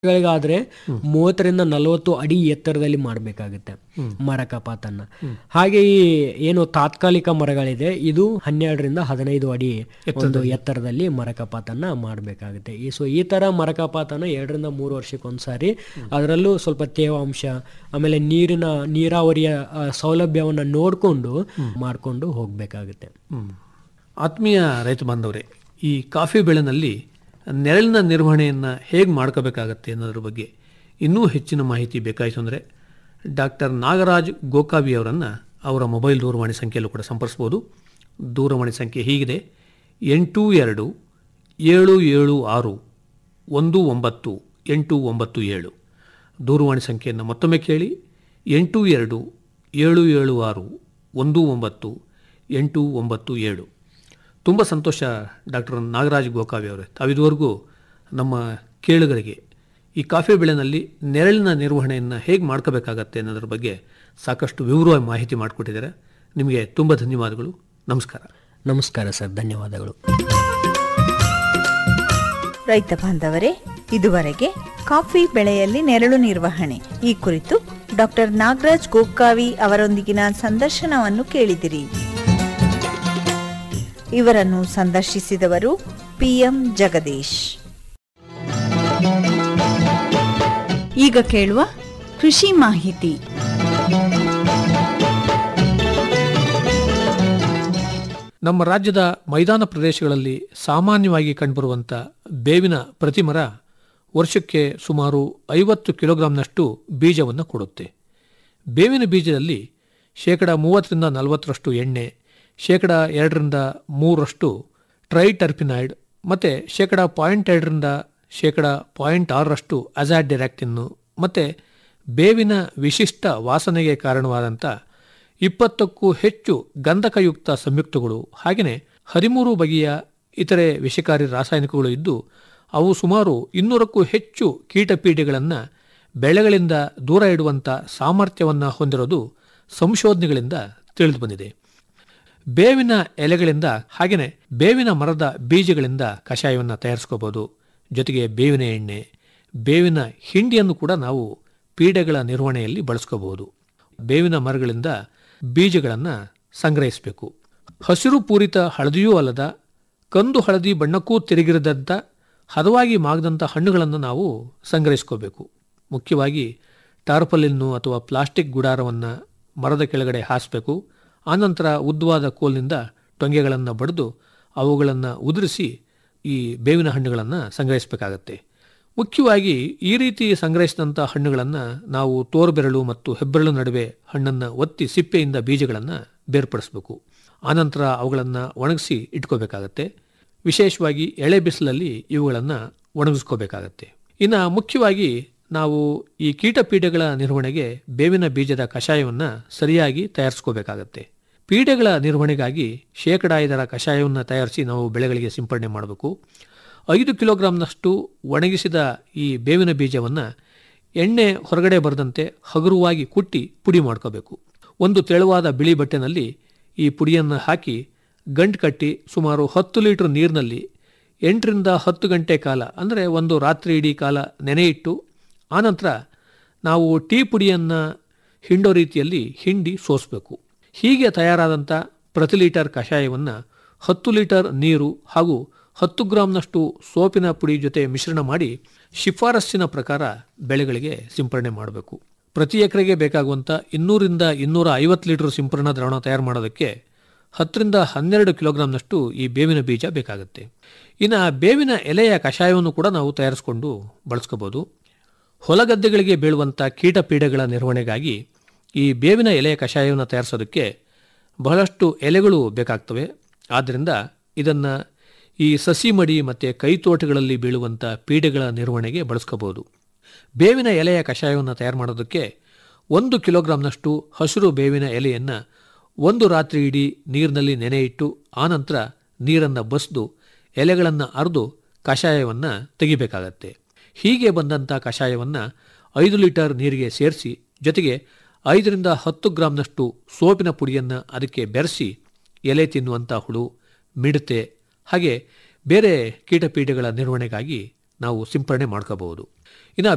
ಗಳಿಗಾದ್ರೆ ಮೂವತ್ತರಿಂದ ನಲವತ್ತು ಅಡಿ ಎತ್ತರದಲ್ಲಿ ಮಾಡಬೇಕಾಗುತ್ತೆ ಮರ ಕಪಾತನ್ನ ಹಾಗೆ ಈ ಏನು ತಾತ್ಕಾಲಿಕ ಮರಗಳಿದೆ ಇದು ಹನ್ನೆರಡರಿಂದ ಹದಿನೈದು ಅಡಿ ಒಂದು ಎತ್ತರದಲ್ಲಿ ಮರ ಕಪಾತನ್ನ ಮಾಡಬೇಕಾಗುತ್ತೆ ಈ ಸೊ ಈ ತರ ಮರ ಕಪಾತನ ಎರಡರಿಂದ ಮೂರು ವರ್ಷಕ್ಕೊಂದ್ಸಾರಿ ಅದರಲ್ಲೂ ಸ್ವಲ್ಪ ತೇವಾಂಶ ಆಮೇಲೆ ನೀರಿನ ನೀರಾವರಿಯ ಆ, ಸೌಲಭ್ಯವನ್ನ ನೋಡಿಕೊಂಡು ಮಾಡ್ಕೊಂಡು ಹೋಗ್ಬೇಕಾಗುತ್ತೆ ಹ್ಮ್. ಆತ್ಮೀಯ ರೈತ ಬಾಂಧವರೇ ಈ ಕಾಫಿ ಬೆಳೆನಲ್ಲಿ ನೆರಳಿನ ನಿರ್ವಹಣೆಯನ್ನು ಹೇಗೆ ಮಾಡ್ಕೋಬೇಕಾಗತ್ತೆ ಅನ್ನೋದ್ರ ಬಗ್ಗೆ ಇನ್ನೂ ಹೆಚ್ಚಿನ ಮಾಹಿತಿ ಬೇಕಾಯಿತು ಅಂದರೆ ಡಾಕ್ಟರ್ ನಾಗರಾಜ್ ಗೋಕಾವಿ ಅವರನ್ನು ಅವರ ಮೊಬೈಲ್ ದೂರವಾಣಿ ಸಂಖ್ಯೆಯಲ್ಲೂ ಕೂಡ ಸಂಪರ್ಸ್ಬೋದು ದೂರವಾಣಿ ಸಂಖ್ಯೆ ಹೀಗಿದೆ ಎಂಟು ಎರಡು ಏಳು ಏಳು ಆರು ಒಂದು ಒಂಬತ್ತು ಎಂಟು ಒಂಬತ್ತು ಏಳು ದೂರವಾಣಿ ಸಂಖ್ಯೆಯನ್ನು ಮತ್ತೊಮ್ಮೆ ಕೇಳಿ ಎಂಟು ಎರಡು ಏಳು ಏಳು ಆರು ಒಂದು ಒಂಬತ್ತು ಎಂಟು ಒಂಬತ್ತು ಏಳು ತುಂಬ ಸಂತೋಷ ಡಾಕ್ಟರ್ ನಾಗರಾಜ್ ಗೋಕಾವಿ ಅವರೇ ತಾವಿದುವರೆಗೂ ನಮ್ಮ ಕೇಳುಗರಿಗೆ ಈ ಕಾಫಿ ಬೆಳೆನಲ್ಲಿ ನೆರಳಿನ ನಿರ್ವಹಣೆಯನ್ನು ಹೇಗೆ ಮಾಡ್ಕೋಬೇಕಾಗತ್ತೆ ಅನ್ನೋದ್ರ ಬಗ್ಗೆ ಸಾಕಷ್ಟು ವಿವರವಾಗಿ ಮಾಹಿತಿ ಮಾಡಿಕೊಟ್ಟಿದ್ದಾರೆ ನಿಮಗೆ ತುಂಬ ಧನ್ಯವಾದಗಳು ನಮಸ್ಕಾರ ನಮಸ್ಕಾರ ಸರ್ ಧನ್ಯವಾದಗಳು ರೈತ ಬಾಂಧವರೇ ಇದುವರೆಗೆ ಕಾಫಿ ಬೆಳೆಯಲ್ಲಿ ನೆರಳು ನಿರ್ವಹಣೆ ಈ ಕುರಿತು ಡಾಕ್ಟರ್ ನಾಗರಾಜ್ ಗೋಕಾವಿ ಅವರೊಂದಿಗಿನ ಸಂದರ್ಶನವನ್ನು ಕೇಳಿದಿರಿ ಇವರನ್ನು ಸಂದರ್ಶಿಸಿದವರು ಪಿಎಂ ಜಗದೀಶ್ ಈಗ ಕೇಳುವ ಕೃಷಿ ಮಾಹಿತಿ ನಮ್ಮ ರಾಜ್ಯದ ಮೈದಾನ ಪ್ರದೇಶಗಳಲ್ಲಿ ಸಾಮಾನ್ಯವಾಗಿ ಕಂಡುಬರುವಂಥ ಬೇವಿನ ಪ್ರತಿಮರ ವರ್ಷಕ್ಕೆ ಸುಮಾರು ಐವತ್ತು ಕಿಲೋಗ್ರಾಂನಷ್ಟು ಬೀಜವನ್ನು ಕೊಡುತ್ತೆ ಬೇವಿನ ಬೀಜದಲ್ಲಿ ಶೇಕಡ ಮೂವತ್ತರಿಂದ ನಲವತ್ತರಷ್ಟು ಎಣ್ಣೆ ಶೇಕಡ ಎರಡರಿಂದ ಮೂರರಷ್ಟು ಟ್ರೈಟರ್ಪಿನಾಯ್ಡ್ ಮತ್ತು ಶೇಕಡ ಪಾಯಿಂಟ್ ಎರಡರಿಂದ ಶೇಕಡ ಪಾಯಿಂಟ್ ಆರರಷ್ಟು ಅಜಾಡ್ಡೆರಾಕ್ಟಿನ್ನು ಮತ್ತು ಬೇವಿನ ವಿಶಿಷ್ಟ ವಾಸನೆಗೆ ಕಾರಣವಾದಂಥ ಇಪ್ಪತ್ತಕ್ಕೂ ಹೆಚ್ಚು ಗಂಧಕಯುಕ್ತ ಸಂಯುಕ್ತಗಳು ಹಾಗೆಯೇ ಹದಿಮೂರು ಬಗೆಯ ಇತರೆ ವಿಷಕಾರಿ ರಾಸಾಯನಿಕಗಳು ಇದ್ದು ಅವು ಸುಮಾರು ಇನ್ನೂರಕ್ಕೂ ಹೆಚ್ಚು ಕೀಟಪೀಡೆಗಳನ್ನು ಬೆಳೆಗಳಿಂದ ದೂರ ಇಡುವಂಥ ಸಾಮರ್ಥ್ಯವನ್ನು ಹೊಂದಿರೋದು ಸಂಶೋಧನೆಗಳಿಂದ ತಿಳಿದು ಬಂದಿದೆ ಬೇವಿನ ಎಲೆಗಳಿಂದ ಹಾಗೆಯೇ ಬೇವಿನ ಮರದ ಬೀಜಗಳಿಂದ ಕಷಾಯವನ್ನು ತಯಾರಿಸ್ಕೋಬೋದು ಜೊತೆಗೆ ಬೇವಿನ ಎಣ್ಣೆ ಬೇವಿನ ಹಿಂಡಿಯನ್ನು ಕೂಡ ನಾವು ಪೀಡೆಗಳ ನಿರ್ವಹಣೆಯಲ್ಲಿ ಬಳಸ್ಕೋಬಹುದು ಬೇವಿನ ಮರಗಳಿಂದ ಬೀಜಗಳನ್ನು ಸಂಗ್ರಹಿಸಬೇಕು ಹಸಿರು ಪೂರಿತ ಹಳದಿಯೂ ಅಲ್ಲದ ಕಂದು ಹಳದಿ ಬಣ್ಣಕ್ಕೂ ತಿರುಗಿರದಂಥ ಹದವಾಗಿ ಮಾಗದಂಥ ಹಣ್ಣುಗಳನ್ನು ನಾವು ಸಂಗ್ರಹಿಸ್ಕೋಬೇಕು ಮುಖ್ಯವಾಗಿ ಟಾರ್ಪಲಿನ್ನು ಅಥವಾ ಪ್ಲಾಸ್ಟಿಕ್ ಗುಡಾರವನ್ನು ಮರದ ಕೆಳಗಡೆ ಹಾಸಬೇಕು ಆನಂತರ ಉದ್ದವಾದ ಕೋಲ್ನಿಂದ ಟೊಂಗೆಗಳನ್ನು ಬಡಿದು ಅವುಗಳನ್ನು ಉದುರಿಸಿ ಈ ಬೇವಿನ ಹಣ್ಣುಗಳನ್ನು ಸಂಗ್ರಹಿಸಬೇಕಾಗತ್ತೆ ಮುಖ್ಯವಾಗಿ ಈ ರೀತಿ ಸಂಗ್ರಹಿಸಿದಂಥ ಹಣ್ಣುಗಳನ್ನು ನಾವು ತೋರ್ಬೆರಳು ಮತ್ತು ಹೆಬ್ಬೆರಳು ನಡುವೆ ಹಣ್ಣನ್ನು ಒತ್ತಿ ಸಿಪ್ಪೆಯಿಂದ ಬೀಜಗಳನ್ನು ಬೇರ್ಪಡಿಸಬೇಕು ಆನಂತರ ಅವುಗಳನ್ನು ಒಣಗಿಸಿ ಇಟ್ಕೋಬೇಕಾಗತ್ತೆ ವಿಶೇಷವಾಗಿ ಎಳೆ ಬಿಸಿಲಲ್ಲಿ ಇವುಗಳನ್ನು ಒಣಗಿಸ್ಕೋಬೇಕಾಗತ್ತೆ ಇನ್ನು ಮುಖ್ಯವಾಗಿ ನಾವು ಈ ಕೀಟಪೀಡೆಗಳ ನಿರ್ವಹಣೆಗೆ ಬೇವಿನ ಬೀಜದ ಕಷಾಯವನ್ನು ಸರಿಯಾಗಿ ತಯಾರಿಸ್ಕೋಬೇಕಾಗತ್ತೆ ಪೀಡೆಗಳ ನಿರ್ವಹಣೆಗಾಗಿ ಶೇಕಡ ಐದರ ಕಷಾಯವನ್ನು ತಯಾರಿಸಿ ನಾವು ಬೆಳೆಗಳಿಗೆ ಸಿಂಪಡಣೆ ಮಾಡಬೇಕು ಐದು ಕಿಲೋಗ್ರಾಂನಷ್ಟು ಒಣಗಿಸಿದ ಈ ಬೇವಿನ ಬೀಜವನ್ನು ಎಣ್ಣೆ ಹೊರಗಡೆ ಬರದಂತೆ ಹಗುರವಾಗಿ ಕುಟ್ಟಿ ಪುಡಿ ಮಾಡ್ಕೋಬೇಕು ಒಂದು ತೆಳುವಾದ ಬಿಳಿ ಬಟ್ಟೆನಲ್ಲಿ ಈ ಪುಡಿಯನ್ನು ಹಾಕಿ ಗಂಟು ಕಟ್ಟಿ ಸುಮಾರು ಹತ್ತು ಲೀಟರ್ ನೀರಿನಲ್ಲಿ ಎಂಟರಿಂದ ಹತ್ತು ಗಂಟೆ ಕಾಲ ಅಂದರೆ ಒಂದು ರಾತ್ರಿ ಇಡೀ ಕಾಲ ನೆನೆಯಿಟ್ಟು ಆನಂತರ ನಾವು ಟೀ ಪುಡಿಯನ್ನು ಹಿಂಡೋ ರೀತಿಯಲ್ಲಿ ಹಿಂಡಿ ಸೋಸಬೇಕು ಹೀಗೆ ತಯಾರಾದಂಥ ಪ್ರತಿ ಲೀಟರ್ ಕಷಾಯವನ್ನು ಹತ್ತು ಲೀಟರ್ ನೀರು ಹಾಗೂ ಹತ್ತು ಗ್ರಾಂನಷ್ಟು ಸೋಪಿನ ಪುಡಿ ಜೊತೆ ಮಿಶ್ರಣ ಮಾಡಿ ಶಿಫಾರಸ್ಸಿನ ಪ್ರಕಾರ ಬೆಳೆಗಳಿಗೆ ಸಿಂಪರಣೆ ಮಾಡಬೇಕು ಪ್ರತಿ ಎಕರೆಗೆ ಬೇಕಾಗುವಂಥ ಇನ್ನೂರಿಂದ ಇನ್ನೂರ ಐವತ್ತು ಲೀಟರ್ ಸಿಂಪರಣಾ ದ್ರಾವಣ ತಯಾರು ಮಾಡೋದಕ್ಕೆ ಹತ್ತರಿಂದ ಹನ್ನೆರಡು ಕಿಲೋಗ್ರಾಂನಷ್ಟು ಈ ಬೇವಿನ ಬೀಜ ಬೇಕಾಗುತ್ತೆ ಇನ್ನು ಬೇವಿನ ಎಲೆಯ ಕಷಾಯವನ್ನು ಕೂಡ ನಾವು ತಯಾರಿಸಿಕೊಂಡು ಬಳಸ್ಕೋಬೋದು ಹೊಲಗದ್ದೆಗಳಿಗೆ ಬೀಳುವಂಥ ಕೀಟ ಪೀಡೆಗಳ ನಿರ್ವಹಣೆಗಾಗಿ ಈ ಬೇವಿನ ಎಲೆಯ ಕಷಾಯವನ್ನು ತಯಾರಿಸೋದಕ್ಕೆ ಬಹಳಷ್ಟು ಎಲೆಗಳು ಬೇಕಾಗ್ತವೆ ಆದ್ದರಿಂದ ಇದನ್ನು ಈ ಸಸಿ ಮಡಿ ಮತ್ತು ಕೈತೋಟಗಳಲ್ಲಿ ಬೀಳುವಂಥ ಪೀಡೆಗಳ ನಿರ್ವಹಣೆಗೆ ಬಳಸ್ಕೋಬೋದು ಬೇವಿನ ಎಲೆಯ ಕಷಾಯವನ್ನು ತಯಾರು ಮಾಡೋದಕ್ಕೆ ಒಂದು ಕಿಲೋಗ್ರಾಂನಷ್ಟು ಹಸಿರು ಬೇವಿನ ಎಲೆಯನ್ನು ಒಂದು ರಾತ್ರಿ ಇಡೀ ನೀರಿನಲ್ಲಿ ನೆನೆಯಿಟ್ಟು ಆನಂತರ ನೀರನ್ನು ಬಸಿದು ಎಲೆಗಳನ್ನು ಅರೆದು ಕಷಾಯವನ್ನು ತೆಗಿಬೇಕಾಗತ್ತೆ ಹೀಗೆ ಬಂದಂಥ ಕಷಾಯವನ್ನು ಐದು ಲೀಟರ್ ನೀರಿಗೆ ಸೇರಿಸಿ ಜೊತೆಗೆ ಐದರಿಂದ ಹತ್ತು ಗ್ರಾಂನಷ್ಟು ಸೋಪಿನ ಪುಡಿಯನ್ನು ಅದಕ್ಕೆ ಬೆರೆಸಿ ಎಲೆ ತಿನ್ನುವಂಥ ಹುಳು ಮಿಡತೆ ಹಾಗೆ ಬೇರೆ ಕೀಟಪೀಡೆಗಳ ನಿರ್ವಹಣೆಗಾಗಿ ನಾವು ಸಿಂಪರಣೆ ಮಾಡ್ಕೋಬಹುದು ಇನ್ನು